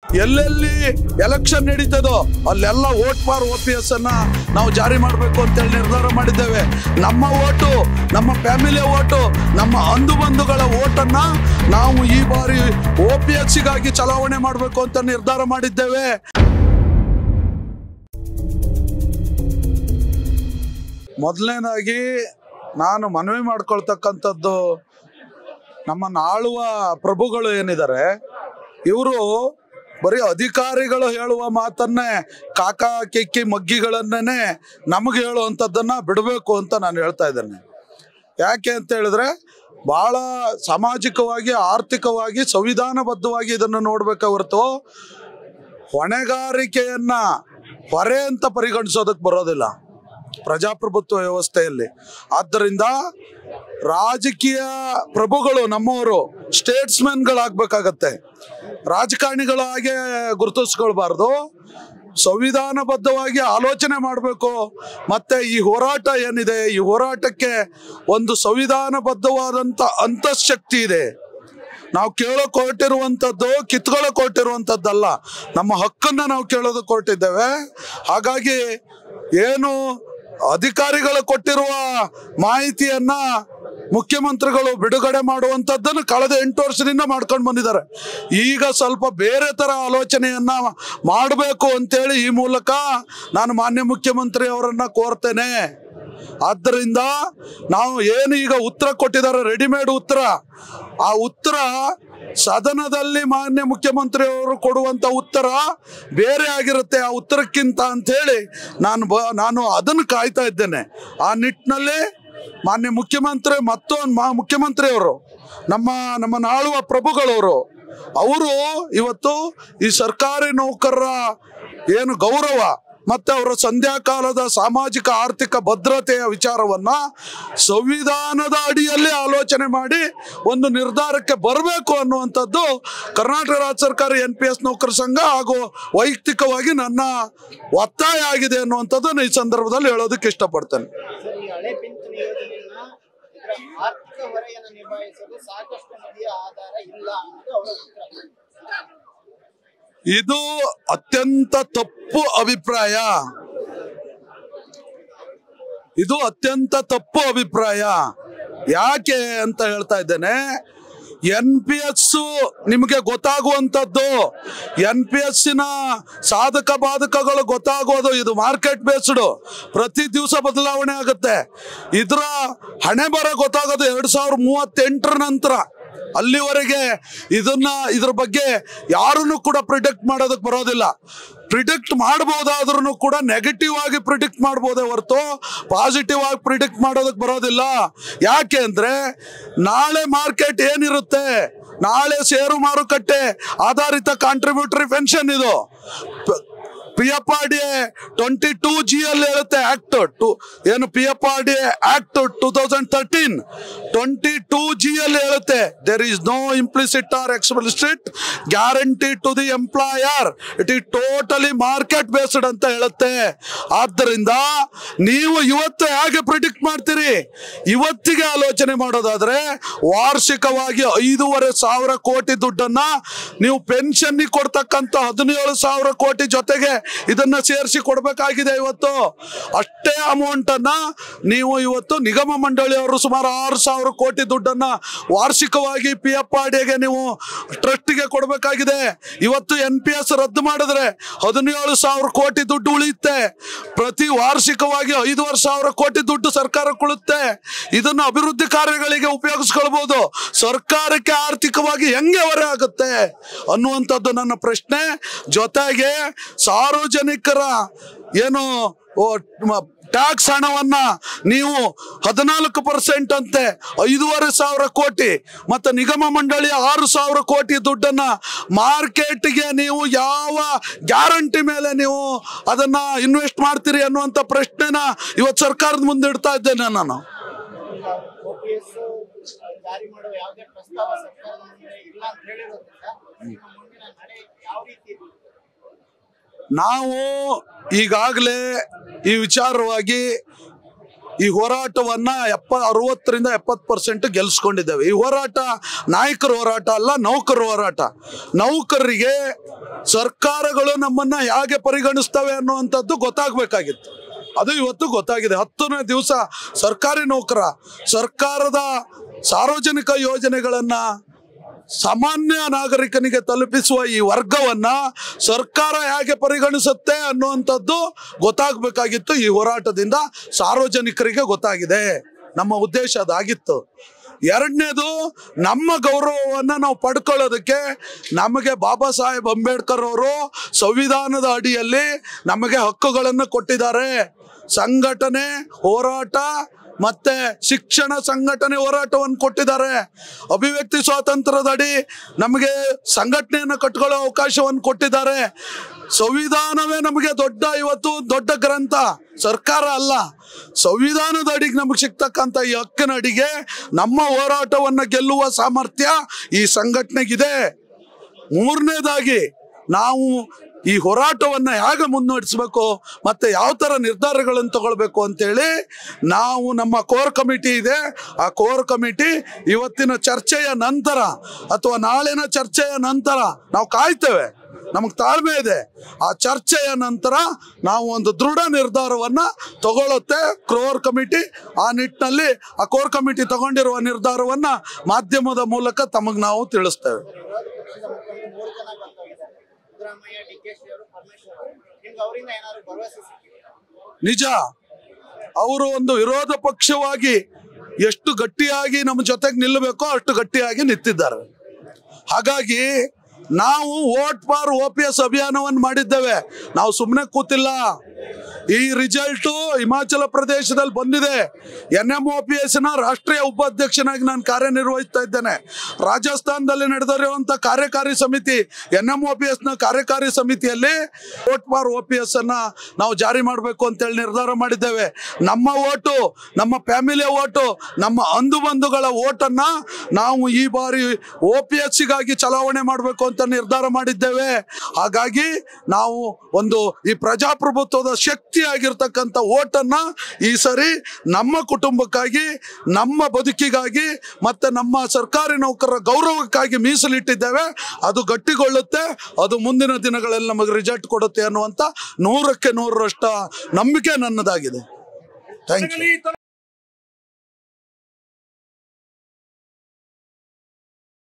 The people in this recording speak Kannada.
ಎಲ್ಲೆಲ್ಲಿ ಎಲೆಕ್ಷನ್ ನಡೀತದೋ ಅಲ್ಲೆಲ್ಲ vote for O P S ಅನ್ನ ನಾವು ಜಾರಿ ಮಾಡಬೇಕು ಅಂತೇಳಿ ನಿರ್ಧಾರ ಮಾಡಿದ್ದೇವೆ ನಮ್ಮ ಓಟು ನಮ್ಮ ಫ್ಯಾಮಿಲಿಯ ಓಟು ನಮ್ಮ ಅಂದು ಬಂಧುಗಳ ಓಟನ್ನ ನಾವು ಈ ಬಾರಿ ಒ ಪಿ ಎಸ್ಸಿಗಾಗಿ ಚಲಾವಣೆ ಮಾಡಬೇಕು ಅಂತ ನಿರ್ಧಾರ ಮಾಡಿದ್ದೇವೆ ಮೊದಲನೇದಾಗಿ ನಾನು ಮನವಿ ಮಾಡ್ಕೊಳ್ತಕ್ಕಂಥದ್ದು ನಮ್ಮನ್ನು ಆಳುವ ಪ್ರಭುಗಳು ಏನಿದ್ದಾರೆ ಇವರು ಬರೀ ಅಧಿಕಾರಿಗಳು ಹೇಳುವ ಮಾತನ್ನೇ ಕಾಕ ಕೆಕ್ಕಿ ಮಗ್ಗಿಗಳನ್ನೇ ನಮಗೆ ಹೇಳುವಂಥದ್ದನ್ನ ಬಿಡಬೇಕು ಅಂತ ನಾನು ಹೇಳ್ತಾ ಇದ್ದೇನೆ ಯಾಕೆ ಅಂತ ಹೇಳಿದ್ರೆ ಬಹಳ ಸಾಮಾಜಿಕವಾಗಿ ಆರ್ಥಿಕವಾಗಿ ಸಂವಿಧಾನಬದ್ಧವಾಗಿ ಇದನ್ನು ನೋಡ್ಬೇಕೆ ಹೊರತು ಹೊಣೆಗಾರಿಕೆಯನ್ನ ಹೊರೆ ಅಂತ ಪರಿಗಣಿಸೋದಕ್ಕೆ ಬರೋದಿಲ್ಲ ಪ್ರಜಾಪ್ರಭುತ್ವ ವ್ಯವಸ್ಥೆಯಲ್ಲಿ ಆದ್ದರಿಂದ ರಾಜಕೀಯ ಪ್ರಭುಗಳು ನಮ್ಮವರು ಸ್ಟೇಟ್ಸ್ಮನ್ಗಳಾಗಬೇಕಾಗತ್ತೆ ರಾಜಕಾರಣಿಗಳ ಹಾಗೆ ಗುರುತಿಸ್ಕೊಳ್ಬಾರ್ದು ಸಂವಿಧಾನಬದ್ಧವಾಗಿ ಆಲೋಚನೆ ಮಾಡಬೇಕು ಮತ್ತೆ ಈ ಹೋರಾಟ ಏನಿದೆ ಈ ಹೋರಾಟಕ್ಕೆ ಒಂದು ಸಂವಿಧಾನಬದ್ಧವಾದಂಥ ಅಂತಃಶಕ್ತಿ ಇದೆ ನಾವು ಕೇಳೋಕ್ ಹೊರಟಿರುವಂಥದ್ದು ಕಿತ್ಕೊಳ್ಳೋಕ್ ಹೊರಟಿರುವಂಥದ್ದಲ್ಲ ನಮ್ಮ ಹಕ್ಕನ್ನ ನಾವು ಕೇಳೋದಕ್ಕೆ ಹೊರಟಿದ್ದೇವೆ ಹಾಗಾಗಿ ಏನು ಅಧಿಕಾರಿಗಳು ಕೊಟ್ಟಿರುವ ಮಾಹಿತಿಯನ್ನ ಮುಖ್ಯಮಂತ್ರಿಗಳು ಬಿಡುಗಡೆ ಮಾಡುವಂಥದ್ದನ್ನು ಕಳೆದ ಎಂಟು ವರ್ಷದಿಂದ ಮಾಡ್ಕೊಂಡು ಬಂದಿದ್ದಾರೆ ಈಗ ಸ್ವಲ್ಪ ಬೇರೆ ತರ ಆಲೋಚನೆಯನ್ನ ಮಾಡಬೇಕು ಅಂತೇಳಿ ಈ ಮೂಲಕ ನಾನು ಮಾನ್ಯ ಮುಖ್ಯಮಂತ್ರಿ ಅವರನ್ನ ಕೋರ್ತೇನೆ ಆದ್ದರಿಂದ ನಾವು ಏನು ಈಗ ಉತ್ತರ ಕೊಟ್ಟಿದ್ದಾರೆ ರೆಡಿಮೇಡ್ ಉತ್ತರ ಆ ಉತ್ತರ ಸದನದಲ್ಲಿ ಮಾನ್ಯ ಮುಖ್ಯಮಂತ್ರಿ ಅವರು ಕೊಡುವಂತ ಉತ್ತರ ಬೇರೆ ಆಗಿರುತ್ತೆ ಆ ಉತ್ತರಕ್ಕಿಂತ ಅಂತೇಳಿ ನಾನು ಬ ನಾನು ಅದನ್ನು ಕಾಯ್ತಾ ಇದ್ದೇನೆ ಆ ನಿಟ್ಟಿನಲ್ಲಿ ಮಾನ್ಯ ಮುಖ್ಯಮಂತ್ರಿ ಮತ್ತೊಂದು ಮಾ ಮುಖ್ಯಮಂತ್ರಿಯವರು ನಮ್ಮ ನಮ್ಮನ್ನು ಆಳುವ ಪ್ರಭುಗಳವರು ಅವರು ಇವತ್ತು ಈ ಸರ್ಕಾರಿ ನೌಕರರ ಏನು ಗೌರವ ಮತ್ತೆ ಅವರ ಸಂಧ್ಯಾಕಾಲದ ಸಾಮಾಜಿಕ ಆರ್ಥಿಕ ಭದ್ರತೆಯ ವಿಚಾರವನ್ನ ಸಂವಿಧಾನದ ಅಡಿಯಲ್ಲಿ ಆಲೋಚನೆ ಮಾಡಿ ಒಂದು ನಿರ್ಧಾರಕ್ಕೆ ಬರಬೇಕು ಅನ್ನುವಂಥದ್ದು ಕರ್ನಾಟಕ ರಾಜ್ಯ ಸರ್ಕಾರ ಎನ್ ಪಿ ಎಸ್ ನೌಕರ ಸಂಘ ಹಾಗೂ ವೈಯಕ್ತಿಕವಾಗಿ ನನ್ನ ಒತ್ತಾಯ ಆಗಿದೆ ಅನ್ನುವಂಥದ್ದನ್ನು ಈ ಸಂದರ್ಭದಲ್ಲಿ ಹೇಳೋದಕ್ಕೆ ಇಷ್ಟಪಡ್ತೇನೆ ಸರ್ ಈ ಹಳೆ ಪಿಂಚಣಿ ಯೋಜನೆಯನ್ನ ಇದರ ಆರ್ಥಿಕ ಹೊರೆಯನ್ನು ನಿಭಾಯಿಸಲು ಸಾಕಷ್ಟು ನಿಧಿಯ ಆಧಾರ ಇಲ್ಲ ಅನ್ನೋದು ಅವರ ಉತ್ತರ ಇದು ಅತ್ಯಂತ ತಪ್ಪು ಅಭಿಪ್ರಾಯ ಇದು ಅತ್ಯಂತ ತಪ್ಪು ಅಭಿಪ್ರಾಯ ಯಾಕೆ ಅಂತ ಹೇಳ್ತಾ ಇದ್ದೇನೆ ಎನ್ ಪಿ ಎಸ್ ನಿಮಗೆ ಗೊತ್ತಾಗುವಂಥದ್ದು ಎನ್ ಪಿ ಎಸ್ಸಿನ ಸಾಧಕ ಬಾಧಕಗಳು ಗೊತ್ತಾಗೋದು ಇದು ಮಾರ್ಕೆಟ್ ಬೇಸ್ಡ್ ಪ್ರತಿ ದಿವಸ ಬದಲಾವಣೆ ಆಗುತ್ತೆ ಇದರ ಹಣೆ ಬರ ಗೊತ್ತಾಗೋದು ಎರಡು ಸಾವಿರದ ಮೂವತ್ತೆಂಟರ ನಂತರ ಅಲ್ಲಿವರೆಗೆ ಇದನ್ನ ಇದ್ರ ಬಗ್ಗೆ ಯಾರನ್ನು ಕೂಡ ಪ್ರಿಡಿಕ್ಟ್ ಮಾಡೋದಕ್ಕೆ ಬರೋದಿಲ್ಲ ಪ್ರಿಡಿಕ್ಟ್ ಮಾಡಬಹುದಾದ್ರೂ ಕೂಡ ನೆಗೆಟಿವ್ ಆಗಿ ಪ್ರಿಡಿಕ್ಟ್ ಮಾಡ್ಬೋದೇ ಹೊರತು ಪಾಸಿಟಿವ್ ಆಗಿ ಪ್ರಿಡಿಕ್ಟ್ ಮಾಡೋದಕ್ಕೆ ಬರೋದಿಲ್ಲ ಯಾಕೆ ಅಂದ್ರೆ ನಾಳೆ ಮಾರ್ಕೆಟ್ ಏನಿರುತ್ತೆ ನಾಳೆ ಷೇರು ಮಾರುಕಟ್ಟೆ ಆಧಾರಿತ ಕಾಂಟ್ರಿಬ್ಯೂಟರಿ ಪೆನ್ಷನ್ ಇದು ಪ- P F R D twenty two G ಅಲ್ಲಿ ಹೇಳುತ್ತೆ ಆಕ್ಟ್ ಟು ಏನು P F R D act two thousand thirteen twenty two G ಅಲ್ಲಿ ಹೇಳುತ್ತೆ there is no implicit or explicit guarantee to the employer it is totally market based ಅಂತ ಹೇಳುತ್ತೆ ಆದ್ದರಿಂದ ನೀವು ಇವತ್ತು ಹೇಗೆ ಪ್ರಿಡಿಕ್ಟ್ ಮಾಡ್ತೀರಿ ಇವತ್ತಿಗೆ ಆಲೋಚನೆ ಮಾಡೋದಾದ್ರೆ ವಾರ್ಷಿಕವಾಗಿ ಐದೂವರೆ ಸಾವಿರ ಕೋಟಿ ದುಡ್ಡನ್ನ ನೀವು ಪೆನ್ಷನ್ ಕೊಡ್ತಕ್ಕಂಥ ಹದಿನೇಳು ಸಾವಿರ ಕೋಟಿ ಜೊತೆಗೆ ಇದನ್ನ ಸೇರಿಸಿ ಕೊಡಬೇಕಾಗಿದೆ ಇವತ್ತು ಅಷ್ಟೇ ಅಮೌಂಟ್ ಅನ್ನ ನೀವು ಇವತ್ತು ನಿಗಮ ಮಂಡಳಿಯವರು ಸುಮಾರು ಆರು ಸಾವಿರ ಕೋಟಿ ದುಡ್ಡನ್ನ ವಾರ್ಷಿಕವಾಗಿ ಪಿ ಎಫ್ ಆರ್ ಡಿಗೆ ನೀವು ಟ್ರಸ್ಟ್ಗೆ ಕೊಡಬೇಕಾಗಿದೆ ಇವತ್ತು ಎನ್ ಪಿ ಎಸ್ ರದ್ದು ಮಾಡಿದ್ರೆ ಹದಿನೇಳು ಸಾವಿರ ಕೋಟಿ ದುಡ್ಡು ಉಳಿಯುತ್ತೆ ಪ್ರತಿ ವಾರ್ಷಿಕವಾಗಿ ಐದುವರೆ ಸಾವಿರ ಕೋಟಿ ದುಡ್ಡು ಸರ್ಕಾರ ಕೊಡುತ್ತೆ ಇದನ್ನು ಅಭಿವೃದ್ಧಿ ಕಾರ್ಯಗಳಿಗೆ ಉಪಯೋಗಿಸ್ಕೊಳ್ಬಹುದು ಸರ್ಕಾರಕ್ಕೆ ಆರ್ಥಿಕವಾಗಿ ಹೆಂಗೆ ಹೊರೆ ಆಗುತ್ತೆ ಅನ್ನುವಂಥದ್ದು ನನ್ನ ಪ್ರಶ್ನೆ ಜೊತೆಗೆ ಸಾರ್ವಜನಿಕರ ಏನು ಟ್ಯಾಕ್ಸ್ ಹಣವನ್ನ ನೀವು ಹದಿನಾಲ್ಕು ಪರ್ಸೆಂಟ್ ಅಂತೆ ಐದೂವರೆ ಸಾವಿರ ಕೋಟಿ ಮತ್ತೆ ನಿಗಮ ಮಂಡಳಿಯ ಆರು ಸಾವಿರ ಕೋಟಿ ದುಡ್ಡನ್ನ ಮಾರ್ಕೆಟ್ಗೆ ನೀವು ಯಾವ ಗ್ಯಾರಂಟಿ ಮೇಲೆ ನೀವು ಅದನ್ನ ಇನ್ವೆಸ್ಟ್ ಮಾಡ್ತೀರಿ ಅನ್ನುವಂಥ ಪ್ರಶ್ನೆನ ಇವತ್ತು ಸರ್ಕಾರದ ಮುಂದೆ ಇಡ್ತಾ ಇದ್ದೇನೆ ನಾನು ಓಪಿಎಸ್ ಜಾರಿ ಮಾಡುವ ಯಾವುದೇ ಪ್ರಸ್ತಾವ ಸರ್ಕಾರದ ಮುಂದೆ ಇಲ್ಲ ಅಂತ ಹೇಳಿರೋದ್ರಿಂದ ನಿಮ್ಮ ಮುಂದಿನ ನಡೆ ಯಾವ ರೀತಿ ಇದೆ? ನಾವು ಈಗಾಗಲೇ ಈ ವಿಚಾರವಾಗಿ ಈ ಹೋರಾಟವನ್ನ ಎಪ್ಪ ಅರವತ್ತರಿಂದ ಎಪ್ಪತ್ತು ಪರ್ಸೆಂಟ್ ಗೆಲ್ಸ್ಕೊಂಡಿದ್ದೇವೆ ಈ ಹೋರಾಟ ನಾಯಕರ ಹೋರಾಟ ಅಲ್ಲ ನೌಕರ ಹೋರಾಟ ನೌಕರರಿಗೆ ಸರ್ಕಾರಗಳು ನಮ್ಮನ್ನ ಹೇಗೆ ಪರಿಗಣಿಸ್ತವೆ ಅನ್ನುವಂಥದ್ದು ಗೊತ್ತಾಗಬೇಕಾಗಿತ್ತು ಅದು ಇವತ್ತು ಗೊತ್ತಾಗಿದೆ ಹತ್ತನೇ ದಿವಸ ಸರ್ಕಾರಿ ನೌಕರ ಸರ್ಕಾರದ ಸಾರ್ವಜನಿಕ ಯೋಜನೆಗಳನ್ನ ಸಾಮಾನ್ಯ ನಾಗರಿಕನಿಗೆ ತಲುಪಿಸುವ ಈ ವರ್ಗವನ್ನ ಸರ್ಕಾರ ಹೇಗೆ ಪರಿಗಣಿಸುತ್ತೆ ಅನ್ನುವಂಥದ್ದು ಗೊತ್ತಾಗಬೇಕಾಗಿತ್ತು ಈ ಹೋರಾಟದಿಂದ ಸಾರ್ವಜನಿಕರಿಗೆ ಗೊತ್ತಾಗಿದೆ ನಮ್ಮ ಉದ್ದೇಶ ಅದಾಗಿತ್ತು ಎರಡನೇದು ನಮ್ಮ ಗೌರವವನ್ನು ನಾವು ಪಡ್ಕೊಳ್ಳೋದಕ್ಕೆ ನಮಗೆ ಬಾಬಾ ಸಾಹೇಬ್ ಅಂಬೇಡ್ಕರ್ ಅವರು ಸಂವಿಧಾನದ ಅಡಿಯಲ್ಲಿ ನಮಗೆ ಹಕ್ಕುಗಳನ್ನು ಕೊಟ್ಟಿದ್ದಾರೆ ಸಂಘಟನೆ ಹೋರಾಟ ಮತ್ತೆ ಶಿಕ್ಷಣ ಸಂಘಟನೆ ಹೋರಾಟವನ್ನು ಕೊಟ್ಟಿದ್ದಾರೆ ಅಭಿವ್ಯಕ್ತಿ ಸ್ವಾತಂತ್ರ್ಯದ ಅಡಿ ನಮಗೆ ಸಂಘಟನೆಯನ್ನು ಕಟ್ಕೊಳ್ಳೋ ಅವಕಾಶವನ್ನು ಕೊಟ್ಟಿದ್ದಾರೆ ಸಂವಿಧಾನವೇ ನಮಗೆ ದೊಡ್ಡ ಇವತ್ತು ದೊಡ್ಡ ಗ್ರಂಥ ಸರ್ಕಾರ ಅಲ್ಲ ಸಂವಿಧಾನದ ಅಡಿಗೆ ನಮಗೆ ಸಿಗ್ತಕ್ಕಂಥ ಈ ಹಕ್ಕಿನ ಅಡಿಗೆ ನಮ್ಮ ಹೋರಾಟವನ್ನು ಗೆಲ್ಲುವ ಸಾಮರ್ಥ್ಯ ಈ ಸಂಘಟನೆಗಿದೆ ಮೂರನೇದಾಗಿ ನಾವು ಈ ಹೋರಾಟವನ್ನು ಹೇಗೆ ಮುನ್ನಡೆಸಬೇಕು ಮತ್ತೆ ಯಾವ ಥರ ನಿರ್ಧಾರಗಳನ್ನು ತಗೊಳ್ಬೇಕು ಅಂತೇಳಿ ನಾವು ನಮ್ಮ ಕೋರ್ ಕಮಿಟಿ ಇದೆ ಆ ಕೋರ್ ಕಮಿಟಿ ಇವತ್ತಿನ ಚರ್ಚೆಯ ನಂತರ ಅಥವಾ ನಾಳಿನ ಚರ್ಚೆಯ ನಂತರ ನಾವು ಕಾಯ್ತೇವೆ ನಮಗೆ ತಾಳ್ಮೆ ಇದೆ ಆ ಚರ್ಚೆಯ ನಂತರ ನಾವು ಒಂದು ದೃಢ ನಿರ್ಧಾರವನ್ನ ತಗೊಳುತ್ತೆ ಕೋರ್ ಕಮಿಟಿ ಆ ನಿಟ್ಟಿನಲ್ಲಿ ಆ ಕೋರ್ ಕಮಿಟಿ ತಗೊಂಡಿರುವ ನಿರ್ಧಾರವನ್ನ ಮಾಧ್ಯಮದ ಮೂಲಕ ತಮಗೆ ನಾವು ತಿಳಿಸ್ತೇವೆ ವಿರೋಧ ಪಕ್ಷದ ಮುಖಂಡರು ಮೂರು ಜನ ಬಂದೋಗಿದ್ದಾರೆ ಸಿದ್ದರಾಮಯ್ಯ ಡಿ ಕೆ ಶಿ ಅವರು ಪರಮೇಶ್ವರ್ ಅವರು ನಿಮ್ಗೆ ಅವರಿಂದ ಏನಾದ್ರು ಭರವಸೆ ಸಿಕ್ಕಿದೆ ನಿಜ ಅವರು ಒಂದು ವಿರೋಧ ಪಕ್ಷವಾಗಿ ಎಷ್ಟು ಗಟ್ಟಿಯಾಗಿ ನಮ್ಮ ಜೊತೆಗೆ ನಿಲ್ಲಬೇಕೋ ಅಷ್ಟು ಗಟ್ಟಿಯಾಗಿ ನಿಂತಿದ್ದಾರೆ ಹಾಗಾಗಿ ನಾವು vote for O P S ಅಭಿಯಾನವನ್ನು ಮಾಡಿದ್ದೇವೆ ನಾವು ಸುಮ್ಮನೆ ಕೂತಿಲ್ಲ ಈ ರಿಸಲ್ಟು ಹಿಮಾಚಲ ಪ್ರದೇಶದಲ್ಲಿ ಬಂದಿದೆ ಎನ್ ಎಂ ಒ ಪಿ ಎಸ್ನ ರಾಷ್ಟ್ರೀಯ ಉಪಾಧ್ಯಕ್ಷನಾಗಿ ನಾನು ಕಾರ್ಯನಿರ್ವಹಿಸ್ತಾ ಇದ್ದೇನೆ ರಾಜಸ್ಥಾನದಲ್ಲಿ ನಡೆದಿರುವಂಥ ಕಾರ್ಯಕಾರಿ ಸಮಿತಿ ಎನ್ ಎಂ ಒ ಪಿ ಎಸ್ನ ಕಾರ್ಯಕಾರಿ ಸಮಿತಿಯಲ್ಲಿ vote for O P S ಅನ್ನ ನಾವು ಜಾರಿ ಮಾಡಬೇಕು ಅಂತೇಳಿ ನಿರ್ಧಾರ ಮಾಡಿದ್ದೇವೆ ನಮ್ಮ ಓಟು ನಮ್ಮ ಫ್ಯಾಮಿಲಿಯ ಓಟು ನಮ್ಮ ಅಂದು ಬಂಧುಗಳ ಓಟನ್ನ ನಾವು ಈ ಬಾರಿ ಓ ಪಿ ಎಸ್ ಗಾಗಿ ಚಲಾವಣೆ ಮಾಡಬೇಕು ಅಂತ ನಿರ್ಧಾರ ಮಾಡಿದ್ದೇವೆ ಹಾಗಾಗಿ ನಾವು ಒಂದು ಈ ಪ್ರಜಾಪ್ರಭುತ್ವದ ಶಕ್ತಿಯಾಗಿರ್ತಕ್ಕಂಥ ಓಟನ್ನ ಈ ಸರಿ ನಮ್ಮ ಕುಟುಂಬಕ್ಕಾಗಿ ನಮ್ಮ ಬದುಕಿಗಾಗಿ ಮತ್ತೆ ನಮ್ಮ ಸರ್ಕಾರಿ ನೌಕರರ ಗೌರವಕ್ಕಾಗಿ ಮೀಸಲಿಟ್ಟಿದ್ದೇವೆ ಅದು ಗಟ್ಟಿಗೊಳ್ಳುತ್ತೆ ಅದು ಮುಂದಿನ ದಿನಗಳಲ್ಲಿ ನಮಗೆ ರಿಸಲ್ಟ್ ಕೊಡುತ್ತೆ ಅನ್ನುವಂಥ ನೂರಕ್ಕೆ ನೂರರಷ್ಟ ನಂಬಿಕೆ ನನ್ನದಾಗಿದೆ ಥ್ಯಾಂಕ್ ಯು